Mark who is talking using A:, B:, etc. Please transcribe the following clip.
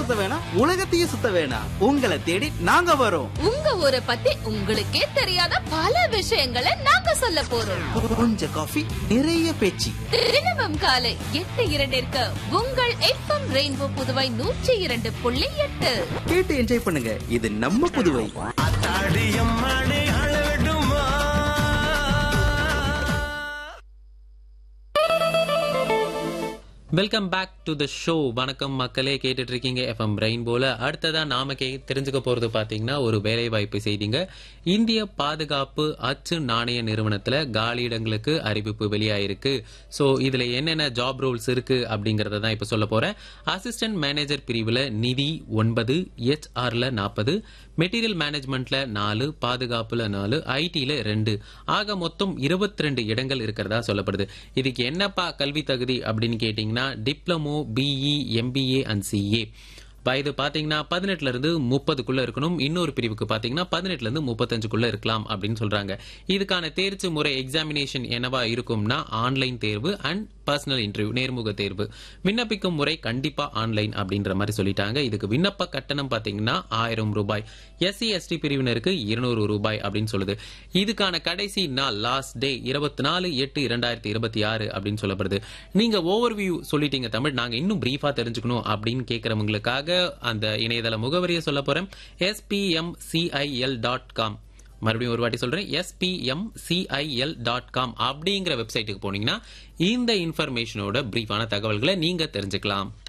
A: சுத்த வேணாம் உலகத்தையே சுத்த வேணாம் உங்களை தேடி நாங்க வரோம்
B: உங்க ஊரை பத்தி உங்களுக்கே தெரியாத பல விஷயங்களை நாங்க சொல்ல போறோம்
A: கொஞ்சம் காஃபி நிறைய பேச்சு
B: தினமும் காலை எட்டு இரண்டிற்கு உங்கள் எஃப்எம் ரெயின்போ புதுவை நூற்றி இரண்டு புள்ளி எட்டு
A: கேட்டு என்ஜாய் பண்ணுங்க இது நம்ம Puduvai
C: welcome back to the show வணக்கம் மக்களே கேட்டுட்டு இருக்கீங்க எஃப்எம் ரெயின்போல அடுத்ததா நாம கே தெரிஞ்சுக்க போறது பாத்தீங்கன்னா ஒரு வேலை வாய்ப்பு செய்திங்க இந்திய பாதுகாப்பு அச்சு நாணய நிறுவனத்துல காலியிடங்களுக்கு அறிவிப்பு வெளியாயிருக்கு சோ இதுல என்னென்ன ஜாப் ரோல்ஸ் இருக்கு அப்படிங்கறத தான் இப்ப சொல்ல போறேன் அசிஸ்டன்ட் மேனேஜர் பிரிவுல நிதி ஒன்பது ஹெச்ஆர்ல நாற்பது மெட்டீரியல் மேனேஜ்மெண்ட்ல நாலு பாதுகாப்புல நாலு ஐடில ரெண்டு ஆக மொத்தம் இருபத்தி ரெண்டு இடங்கள் இருக்கிறதா சொல்லப்படுது இதுக்கு என்னப்பா கல்வி தகுதி அப்படின்னு கேட்டீங்கன்னா diploma BE MBA and CA வயது பாத்தீங்கன்னா பதினெட்டுல இருந்து முப்பதுக்குள்ள இருக்கணும் இன்னொரு பிரிவுக்கு பாத்தீங்கன்னா பதினெட்டுல இருந்து முப்பத்தஞ்சுக்குள்ள இருக்கலாம் அப்படின்னு சொல்றாங்க இதுக்கான தேர்ச்சி முறை எக்ஸாமினேஷன் என்னவா இருக்கும்னா ஆன்லைன் தேர்வு அண்ட் பர்சனல் இன்டர்வியூ நேர்முக தேர்வு விண்ணப்பிக்கும் முறை கண்டிப்பா ஆன்லைன் அப்படின்ற மாதிரி சொல்லிட்டாங்க இதுக்கு விண்ணப்ப கட்டணம் பாத்தீங்கன்னா ஆயிரம் ரூபாய் எஸ்சி எஸ்டி பிரிவினருக்கு இருநூறு ரூபாய் அப்படின்னு சொல்லுது இதுக்கான கடைசி நாள் லாஸ்ட் டே இருபத்தி நாலு எட்டு இரண்டாயிரத்தி இருபத்தி ஆறு அப்படின்னு சொல்லப்படுது நீங்க ஓவர் வியூ சொல்லிட்டீங்க தமிழ் நாங்க இன்னும் பிரீஃபா தெரிஞ்சுக்கணும் அப்படின்னு கேட்கறவங்களுக்காக அந்த இணையதள முகவரியை சொல்ல போறேன் எஸ்பிஎம்சிஐஎல் டாட் காம் மறுபடியும் ஒரு வாட்டி சொல்றேன் எஸ்பிஎம்சிஐஎல் டாட் காம் அப்படிங்கிற வெப்சைட்டுக்கு போனீங்கன்னா இந்த இன்ஃபர்மேஷனோட பிரீஃபான தகவல்களை நீங்க தெரிஞ்சுக்கலாம்